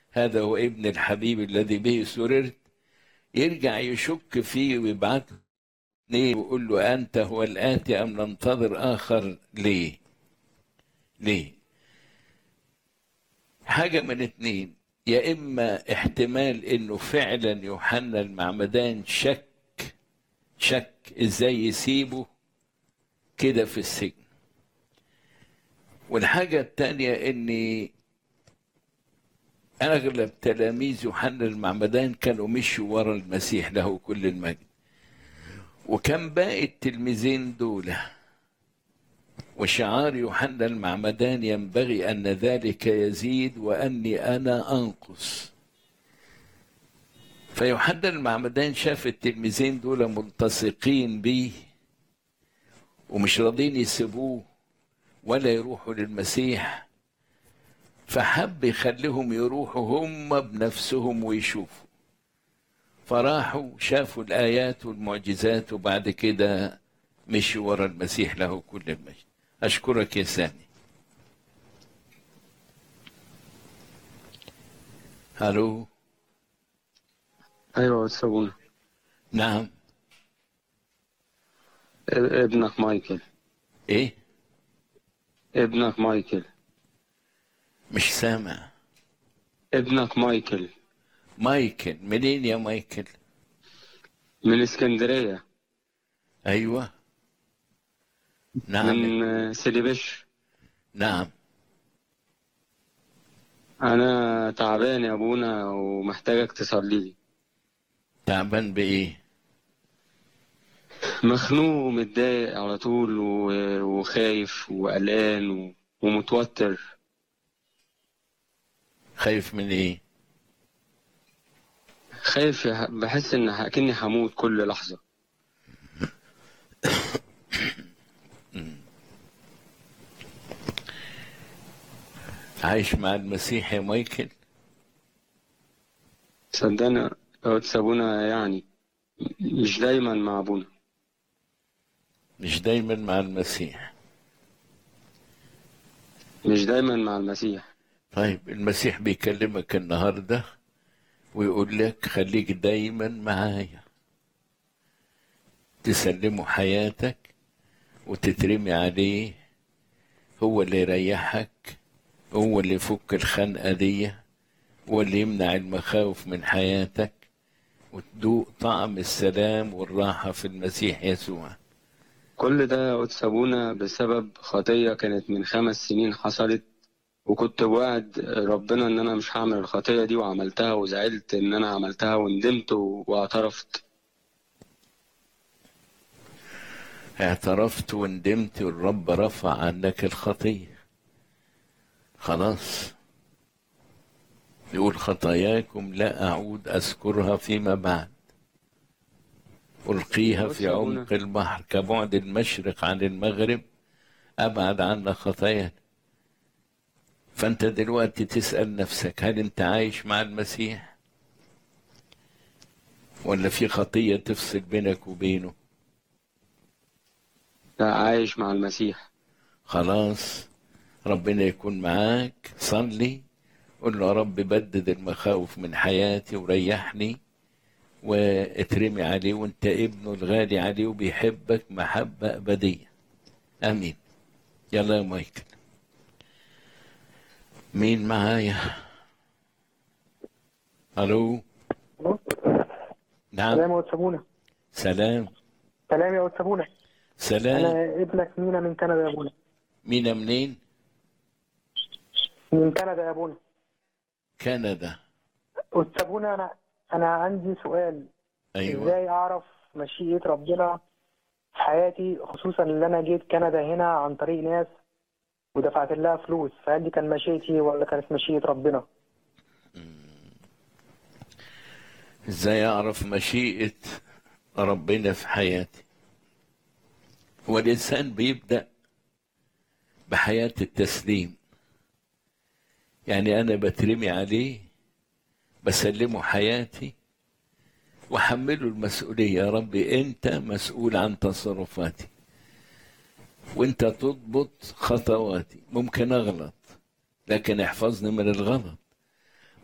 هذا هو ابن الحبيب الذي به سررت يرجع يشك فيه ويبعت ليه ويقول له أنت هو الآتي أم ننتظر آخر ليه ليه حاجة من اتنين يا إما احتمال إنه فعلا يوحنا المعمدان شك شك إزاي يسيبه كده في السجن والحاجة التانية إني أغلب تلاميذ يوحنا المعمدان كانوا مشوا ورا المسيح له كل المجد وكان باقي التلميذين دول وشعار يوحنا المعمدان ينبغي أن ذلك يزيد وأني أنا أنقص فيوحنا المعمدان شاف التلميذين دول ملتصقين بيه ومش راضين يسيبوه ولا يروحوا للمسيح فحب يخليهم يروحوا هم بنفسهم ويشوفوا فراحوا شافوا الآيات والمعجزات وبعد كده مشوا ورا المسيح له كل المجد أشكرك يا سامي ألو ايوه سابونا نعم ابنك مايكل إيه ابنك مايكل مش سامع ابنك مايكل مايكل منين يا مايكل من اسكندرية أيوة نعم من سيدي بشر نعم انا تعبان يا ابونا ومحتاجك تصلي لي تعبان بإيه مخنوق ومتضايق على طول و- وخايف وقلقان و- ومتوتر خايف من إيه خايف يح- بحس ان ه- كأني هموت كل لحظة عايش مع المسيح يا مايكل صدقني يا سابونا يعني مش دايما مع ابونا مش دايما مع المسيح مش دايما مع المسيح طيب المسيح بيكلمك النهارده ويقول لك خليك دايما معايا تسلمه حياتك وتترمي عليه هو اللي يريحك هو اللي يفك الخنقة دي هو اللي يمنع المخاوف من حياتك وتدوق طعم السلام والراحة في المسيح يسوع كل ده يا قدس أبونا بسبب خطية كانت من خمس سنين حصلت وكنت بوعد ربنا إن أنا مش هعمل الخطية دي وعملتها وزعلت إن أنا عملتها وندمت و- واعترفت اعترفت وندمت والرب رفع عنك الخطية خلاص يقول خطاياكم لا أعود أذكرها فيما بعد ألقيها في عمق البحر كبعد المشرق عن المغرب أبعد عنا خطايانا فأنت دلوقتي تسأل نفسك هل أنت عايش مع المسيح ولا في خطية تفصل بينك وبينه لا عايش مع المسيح خلاص ربنا يكون معاك صلي قول له يا رب بدد المخاوف من حياتي وريحني واترمي عليه وانت ابنه الغالي عليه وبيحبك محبة أبدية آمين يلا يا مايكل مين معايا ألو نعم سلام يا أستاذ سابونا سلام سلام يا أستاذ سابونا سلام أنا ابنك مينا من كندا يا أبونا مين منين من كندا يا أبونا كندا أستاذ سابونا أنا أنا عندي سؤال أيوة إزاي أعرف مشيئة ربنا في حياتي خصوصا إن أنا جيت كندا هنا عن طريق ناس ودفعت لها فلوس فهل دي كان مشيئتي ولا كانت مشيئة ربنا؟ ازاي اعرف مشيئة ربنا في حياتي هو الانسان بيبدأ بحياة التسليم يعني انا بترمي عليه بسلمه حياتي وحمله المسؤولية يا ربي انت مسؤول عن تصرفاتي وانت تضبط خطواتي ممكن اغلط لكن احفظني من الغلط